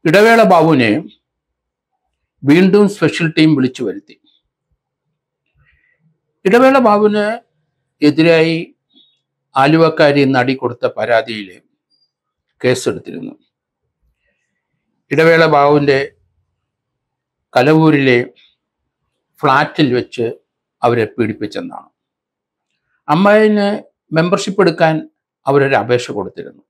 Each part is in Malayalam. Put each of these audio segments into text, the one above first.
ഇടവേള ബാബുവിനെ വീണ്ടും സ്പെഷ്യൽ ടീം വിളിച്ചു വരുത്തി ഇടവേള ബാബുവിന് എതിരായി ആലുവക്കാരി നടി കൊടുത്ത പരാതിയിൽ കേസെടുത്തിരുന്നു ഇടവേള ബാബുവിൻ്റെ കലവൂരിലെ ഫ്ലാറ്റിൽ വെച്ച് അവരെ പീഡിപ്പിച്ചെന്നാണ് അമ്മായിന് മെമ്പർഷിപ്പ് എടുക്കാൻ അവരൊരു അപേക്ഷ കൊടുത്തിരുന്നു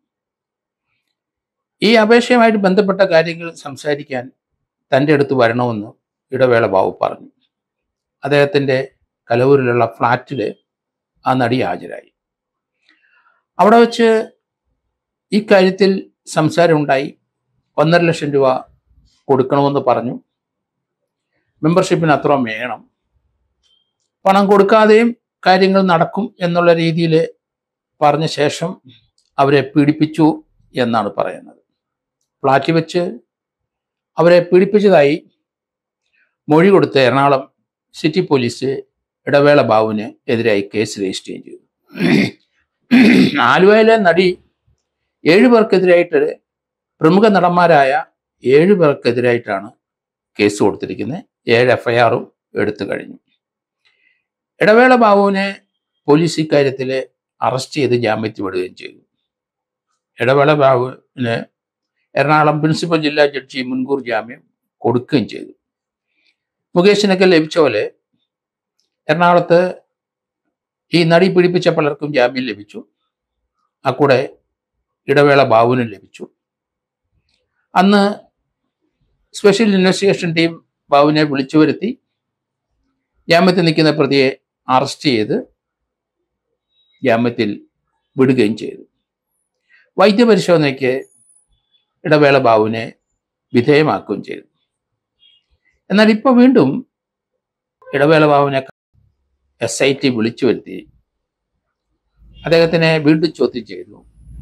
ഈ അപേക്ഷയുമായിട്ട് ബന്ധപ്പെട്ട കാര്യങ്ങൾ സംസാരിക്കാൻ തൻ്റെ അടുത്ത് വരണമെന്ന് ഇടവേള ബാബു പറഞ്ഞു അദ്ദേഹത്തിൻ്റെ കലവൂരിലുള്ള ഫ്ലാറ്റിൽ ആ നടി ഹാജരായി അവിടെ വെച്ച് ഈ കാര്യത്തിൽ സംസാരമുണ്ടായി ഒന്നര ലക്ഷം രൂപ കൊടുക്കണമെന്ന് പറഞ്ഞു മെമ്പർഷിപ്പിന് അത്രയും വേണം പണം കൊടുക്കാതെയും കാര്യങ്ങൾ നടക്കും എന്നുള്ള രീതിയിൽ പറഞ്ഞ ശേഷം അവരെ പീഡിപ്പിച്ചു എന്നാണ് പറയുന്നത് ഫ്ലാറ്റിൽ വെച്ച് അവരെ പീഡിപ്പിച്ചതായി മൊഴി കൊടുത്ത് എറണാകുളം സിറ്റി പോലീസ് ഇടവേള ബാബുവിന് എതിരായി കേസ് രജിസ്റ്റർ ചെയ്തു ആലുവയിലെ നടി ഏഴു പേർക്കെതിരായിട്ട് പ്രമുഖ നടന്മാരായ ഏഴു പേർക്കെതിരായിട്ടാണ് കേസ് കൊടുത്തിരിക്കുന്നത് ഏഴ് എഫ്ഐആറും എടുത്തു കഴിഞ്ഞു ഇടവേള ബാബുവിനെ പോലീസ് ഇക്കാര്യത്തിൽ അറസ്റ്റ് ചെയ്ത് ജാമ്യത്തിൽ വിടുകയും ചെയ്തു ഇടവേള ബാബുവിന് എറണാകുളം പ്രിൻസിപ്പൽ ജില്ലാ ജഡ്ജി മുൻകൂർ ജാമ്യം കൊടുക്കുകയും ചെയ്തു മുകേഷിനൊക്കെ ലഭിച്ച പോലെ എറണാകുളത്ത് ഈ നടി പീഡിപ്പിച്ച പലർക്കും ജാമ്യം ലഭിച്ചു അക്കൂടെ ഇടവേള ബാബുവിനും ലഭിച്ചു അന്ന് സ്പെഷ്യൽ ഇൻവെസ്റ്റിഗേഷൻ ടീം ബാബുവിനെ വിളിച്ചു വരുത്തി ജാമ്യത്തിൽ നിൽക്കുന്ന പ്രതിയെ അറസ്റ്റ് ചെയ്ത് ജാമ്യത്തിൽ വിടുകയും ചെയ്തു വൈദ്യപരിശോധനയ്ക്ക് ഇടവേള ബാബുവിനെ വിധേയമാക്കുകയും ചെയ്തു എന്നാൽ ഇപ്പോൾ വീണ്ടും ഇടവേള ബാബുവിനെ എസ് ഐ ടി വിളിച്ചു വരുത്തി അദ്ദേഹത്തിനെ വീണ്ടും ചോദ്യം ചെയ്തു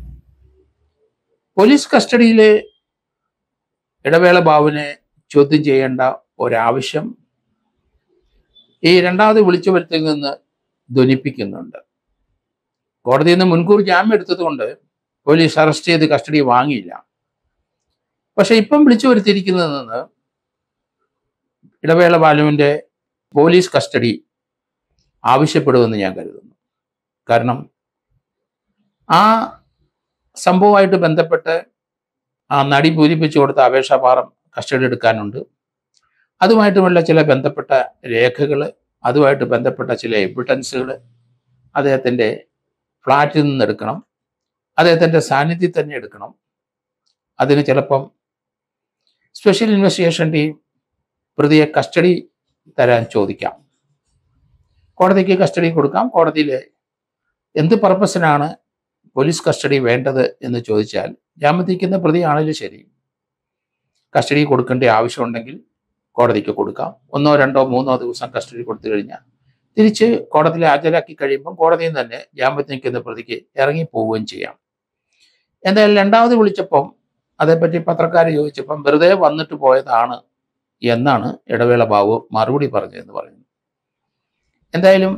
പോലീസ് കസ്റ്റഡിയിൽ ഇടവേള ബാബുവിനെ ചോദ്യം ചെയ്യേണ്ട ഒരാവശ്യം ഈ രണ്ടാമത് വിളിച്ചു വരുത്തിൽ നിന്ന് ധ്വനിപ്പിക്കുന്നുണ്ട് കോടതിയിൽ നിന്ന് മുൻകൂർ ജാമ്യം എടുത്തതുകൊണ്ട് പോലീസ് അറസ്റ്റ് ചെയ്ത് കസ്റ്റഡി വാങ്ങിയില്ല പക്ഷെ ഇപ്പം വിളിച്ചു വരുത്തിയിരിക്കുന്നതിൽ നിന്ന് ഇടവേള ബാലുവിൻ്റെ പോലീസ് കസ്റ്റഡി ആവശ്യപ്പെടുമെന്ന് ഞാൻ കരുതുന്നു കാരണം ആ സംഭവമായിട്ട് ബന്ധപ്പെട്ട് ആ നടി പൂരിപ്പിച്ചു കൊടുത്ത അപേക്ഷാപാറം കസ്റ്റഡി എടുക്കാനുണ്ട് അതുമായിട്ടുമുള്ള ചില ബന്ധപ്പെട്ട രേഖകൾ അതുമായിട്ട് ബന്ധപ്പെട്ട ചില എവിഡൻസുകൾ അദ്ദേഹത്തിൻ്റെ ഫ്ലാറ്റിൽ നിന്ന് എടുക്കണം അദ്ദേഹത്തിൻ്റെ സാന്നിധ്യത്തിൽ തന്നെ എടുക്കണം അതിന് ചിലപ്പം സ്പെഷ്യൽ ഇൻവെസ്റ്റിഗേഷൻ ടീം പ്രതിയെ കസ്റ്റഡി തരാൻ ചോദിക്കാം കോടതിക്ക് കസ്റ്റഡി കൊടുക്കാം കോടതിയിൽ എന്ത് പർപ്പസിനാണ് പോലീസ് കസ്റ്റഡി വേണ്ടത് എന്ന് ചോദിച്ചാൽ ജാമ്യത്തിരിക്കുന്ന പ്രതിയാണെങ്കിലും ശരി കസ്റ്റഡി കൊടുക്കേണ്ട ആവശ്യമുണ്ടെങ്കിൽ കോടതിക്ക് കൊടുക്കാം ഒന്നോ രണ്ടോ മൂന്നോ ദിവസം കസ്റ്റഡി കൊടുത്തു കഴിഞ്ഞാൽ തിരിച്ച് കോടതിയിൽ ഹാജരാക്കി കഴിയുമ്പം കോടതിയിൽ നിന്ന് തന്നെ ജാമ്യത്തിൽ നിൽക്കുന്ന പ്രതിക്ക് ഇറങ്ങി പോവുകയും ചെയ്യാം എന്തായാലും രണ്ടാമത് വിളിച്ചപ്പം അതേപ്പറ്റി പത്രക്കാർ ചോദിച്ചപ്പം വെറുതെ വന്നിട്ട് പോയതാണ് എന്നാണ് ഇടവേള ബാബു മറുപടി പറഞ്ഞതെന്ന് പറയുന്നു എന്തായാലും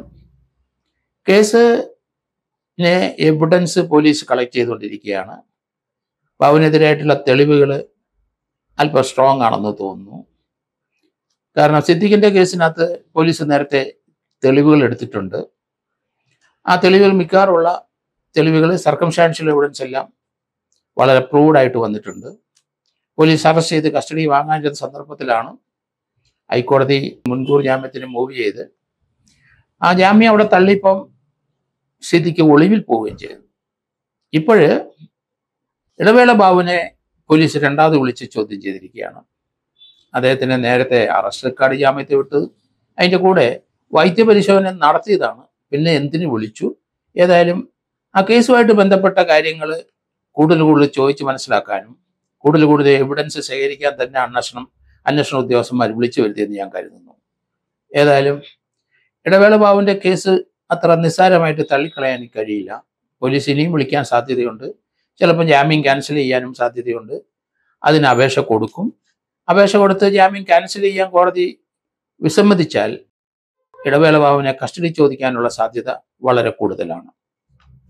കേസിനെ എവിഡൻസ് പോലീസ് കളക്ട് ചെയ്തുകൊണ്ടിരിക്കുകയാണ് ബാബുവിനെതിരായിട്ടുള്ള തെളിവുകൾ അല്പം സ്ട്രോങ് ആണെന്ന് തോന്നുന്നു കാരണം സിദ്ദിഖിന്റെ കേസിനകത്ത് പോലീസ് നേരത്തെ തെളിവുകൾ എടുത്തിട്ടുണ്ട് ആ തെളിവുകൾ മിക്കവാറുള്ള തെളിവുകൾ സർക്കംസ്റ്റാൻഷ്യൽ എവിഡൻസ് എല്ലാം വളരെ പ്രൂവ്ഡായിട്ട് വന്നിട്ടുണ്ട് പോലീസ് അറസ്റ്റ് ചെയ്ത് കസ്റ്റഡി വാങ്ങാൻ ചെന്ന സന്ദർഭത്തിലാണ് ഹൈക്കോടതി മുൻകൂർ ജാമ്യത്തിന് മൂവ് ചെയ്ത് ആ ജാമ്യം അവിടെ തള്ളിയപ്പം സ്ഥിതിക്ക് ഒളിവിൽ പോവുകയും ചെയ്തു ഇപ്പോഴ് ഇടവേള ബാബുവിനെ പോലീസ് രണ്ടാമത് വിളിച്ച് ചോദ്യം ചെയ്തിരിക്കുകയാണ് അദ്ദേഹത്തിന് നേരത്തെ അറസ്റ്റ് റെക്കാർഡ് ജാമ്യത്തിൽ വിട്ട് അതിൻ്റെ കൂടെ വൈദ്യപരിശോധന നടത്തിയതാണ് പിന്നെ എന്തിനു വിളിച്ചു ഏതായാലും ആ കേസുമായിട്ട് ബന്ധപ്പെട്ട കാര്യങ്ങൾ കൂടുതൽ കൂടുതൽ ചോദിച്ച് മനസ്സിലാക്കാനും കൂടുതൽ കൂടുതൽ എവിഡൻസ് ശേഖരിക്കാൻ തന്നെ അന്വേഷണം അന്വേഷണ ഉദ്യോഗസ്ഥന്മാർ വിളിച്ചു വരുത്തിയെന്ന് ഞാൻ കരുതുന്നു ഏതായാലും ഇടവേള ബാബുവിൻ്റെ കേസ് അത്ര നിസ്സാരമായിട്ട് തള്ളിക്കളയാൻ കഴിയില്ല പോലീസ് ഇനിയും വിളിക്കാൻ സാധ്യതയുണ്ട് ചിലപ്പോൾ ജാമ്യം ക്യാൻസൽ ചെയ്യാനും സാധ്യതയുണ്ട് അതിന് അപേക്ഷ കൊടുക്കും അപേക്ഷ കൊടുത്ത് ജാമ്യം ക്യാൻസൽ ചെയ്യാൻ കോടതി വിസമ്മതിച്ചാൽ ഇടവേള ബാബുവിനെ കസ്റ്റഡി ചോദിക്കാനുള്ള സാധ്യത വളരെ കൂടുതലാണ്